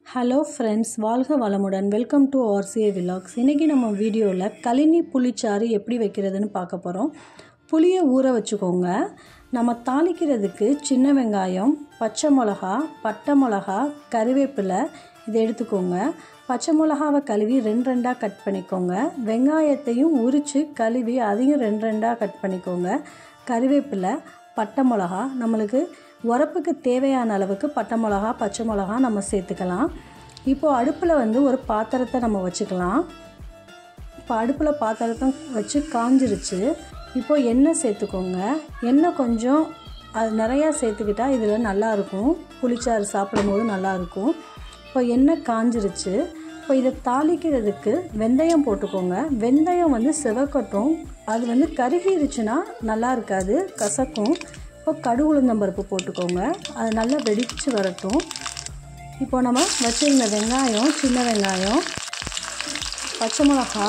hello friends வாழ்க வளமுடன் welcome to RCA vlogs இன்றைக்கி நம்ம வீடியோவில் கழினி புளிச்சாறு எப்படி வைக்கிறதுன்னு பார்க்க போகிறோம் புளியை ஊற வச்சுக்கோங்க நம்ம தாளிக்கிறதுக்கு சின்ன வெங்காயம் பச்சை மிளகா பட்டை மிளகா கறிவேப்பிலை இதை எடுத்துக்கோங்க பச்சை மிளகாவை கழுவி ரெண்டு ரெண்டாக கட் பண்ணிக்கோங்க வெங்காயத்தையும் உரித்து கழுவி அதையும் ரெண்டு ரெண்டாக கட் பண்ணிக்கோங்க கறிவேப்பிலை பட்டை மிளகா நம்மளுக்கு உரப்புக்கு தேவையான அளவுக்கு பட்டை மிளகா பச்சை மிளகா நம்ம சேர்த்துக்கலாம் இப்போது அடுப்பில் வந்து ஒரு பாத்திரத்தை நம்ம வச்சுக்கலாம் இப்போ அடுப்பில் பாத்திரத்தை வச்சு காஞ்சிருச்சு இப்போது எண்ணெய் சேர்த்துக்கோங்க எண்ணெய் கொஞ்சம் அது நிறையா சேர்த்துக்கிட்டா இதில் நல்லாயிருக்கும் புளிச்சாறு சாப்பிடும்போது நல்லாயிருக்கும் இப்போ எண்ணெய் காஞ்சிருச்சு இப்போ இதை தாளிக்கிறதுக்கு வெந்தயம் போட்டுக்கோங்க வெந்தயம் வந்து சிவக்கட்டும் அது வந்து கருகிருச்சுன்னா நல்லா இருக்காது கசக்கும் இப்போ கடு உளுந்தம்பருப்பு போட்டுக்கோங்க அது நல்லா வெடித்து வரட்டும் இப்போ நம்ம வச்சுருந்த வெங்காயம் சின்ன வெங்காயம் பச்சை மிளகா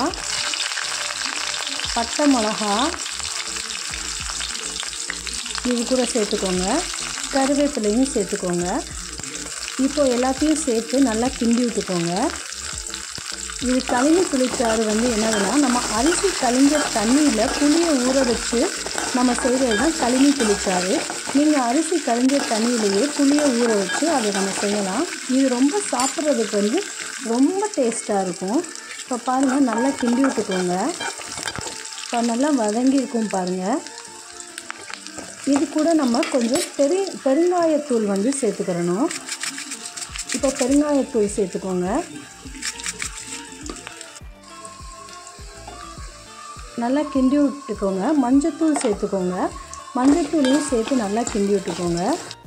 பட்டை மிளகா இது கூட சேர்த்துக்கோங்க கருவேப்பிலையும் சேர்த்துக்கோங்க இப்போ எல்லாத்தையும் சேர்த்து நல்லா கிண்டி விட்டுக்கோங்க இது கழினி புளிச்சாறு வந்து என்னதுன்னா நம்ம அரிசி கழிஞ்ச தண்ணியில் புளியை ஊற வச்சு நம்ம செய்கிறது தான் கழினி புளிச்சாறு நீங்கள் அரிசி கழிஞ்ச தண்ணியிலேயே புளியை ஊற வச்சு அதை நம்ம செய்யலாம் இது ரொம்ப சாப்பிட்றதுக்கு வந்து ரொம்ப டேஸ்ட்டாக இருக்கும் இப்போ பாருங்கள் நல்லா கிண்டி விட்டுக்கோங்க இப்போ நல்லா வதங்கியிருக்கும் பாருங்கள் இது கூட நம்ம கொஞ்சம் பெரி பெருங்காயத்தூள் வந்து சேர்த்துக்கிறணும் இப்போ பெருங்காயத்தூள் சேர்த்துக்கோங்க நல்லா கிண்டி விட்டுக்கோங்க மஞ்சத்தூள் சேர்த்துக்கோங்க மஞ்சத்தூளையும் சேர்த்து நல்லா கிண்டி விட்டுக்கோங்க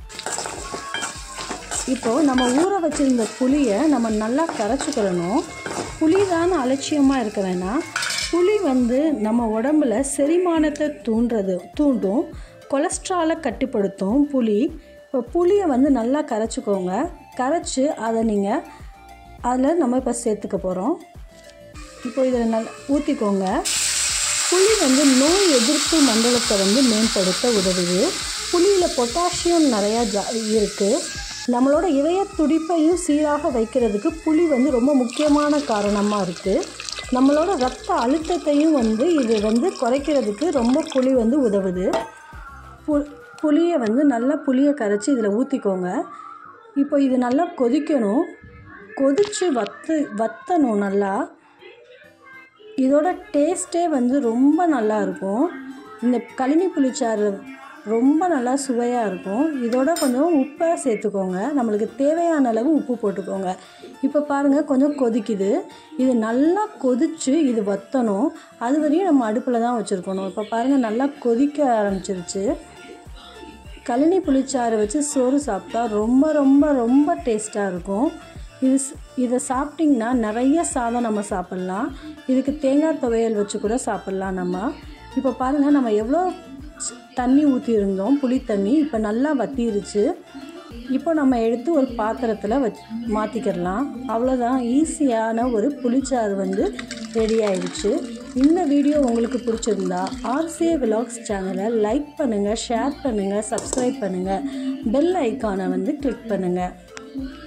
இப்போது நம்ம ஊற வச்சுருந்த புளியை நம்ம நல்லா கரைச்சிக்கிறணும் புளி தானே அலட்சியமாக இருக்க வேணாம் புளி வந்து நம்ம உடம்புல செரிமானத்தை தூண்டுறது தூண்டும் கொலஸ்ட்ராலை கட்டுப்படுத்தும் புளி இப்போ புளியை வந்து நல்லா கரைச்சிக்கோங்க கரைச்சி அதை நீங்கள் அதில் நம்ம இப்போ சேர்த்துக்க போகிறோம் இப்போ இதில் நல்லா ஊற்றிக்கோங்க புளி வந்து நோய் எதிர்ப்பு மண்டலத்தை வந்து மேம்படுத்த உதவுது புளியில் பொட்டாசியம் நிறையா ஜா இருக்குது நம்மளோட இதய துடிப்பையும் சீராக வைக்கிறதுக்கு புளி வந்து ரொம்ப முக்கியமான காரணமாக இருக்குது நம்மளோட ரத்த அழுத்தத்தையும் வந்து இது வந்து குறைக்கிறதுக்கு ரொம்ப புளி வந்து உதவுது பு புளியை வந்து நல்லா புளியை கரைச்சி இதில் ஊற்றிக்கோங்க இப்போ இது நல்லா கொதிக்கணும் கொதித்து வத்து வத்தணும் நல்லா இதோட டேஸ்ட்டே வந்து ரொம்ப நல்லா இருக்கும் இந்த கழினி புளிச்சாறு ரொம்ப நல்லா சுவையாக இருக்கும் இதோட கொஞ்சம் உப்பை சேர்த்துக்கோங்க நம்மளுக்கு தேவையான அளவு உப்பு போட்டுக்கோங்க இப்போ பாருங்கள் கொஞ்சம் கொதிக்குது இது நல்லா கொதித்து இது வற்றணும் அது வரையும் நம்ம அடுப்பில் தான் வச்சுருக்கணும் இப்போ பாருங்கள் நல்லா கொதிக்க ஆரம்பிச்சிருச்சு கழினி புளிச்சாறு வச்சு சோறு சாப்பிட்டா ரொம்ப ரொம்ப ரொம்ப டேஸ்ட்டாக இருக்கும் இது இதை சாப்பிட்டிங்கன்னா நிறைய சாதம் நம்ம சாப்பிட்லாம் இதுக்கு தேங்காய் துவையல் வச்சு கூட சாப்பிட்லாம் நம்ம இப்போ பாருங்கள் நம்ம எவ்வளோ தண்ணி ஊற்றியிருந்தோம் புளி தண்ணி இப்போ நல்லா வத்திருச்சு இப்போ நம்ம எடுத்து ஒரு பாத்திரத்தில் வச் மாற்றிக்கிடலாம் அவ்வளோதான் ஈஸியான ஒரு புளிச்சாறு வந்து ரெடி ஆயிடுச்சு இந்த வீடியோ உங்களுக்கு பிடிச்சிருந்தா ஆர்சிஏ விலாக்ஸ் சேனலை லைக் பண்ணுங்கள் ஷேர் பண்ணுங்கள் சப்ஸ்கிரைப் பண்ணுங்கள் பெல் ஐக்கானை வந்து கிளிக் பண்ணுங்கள்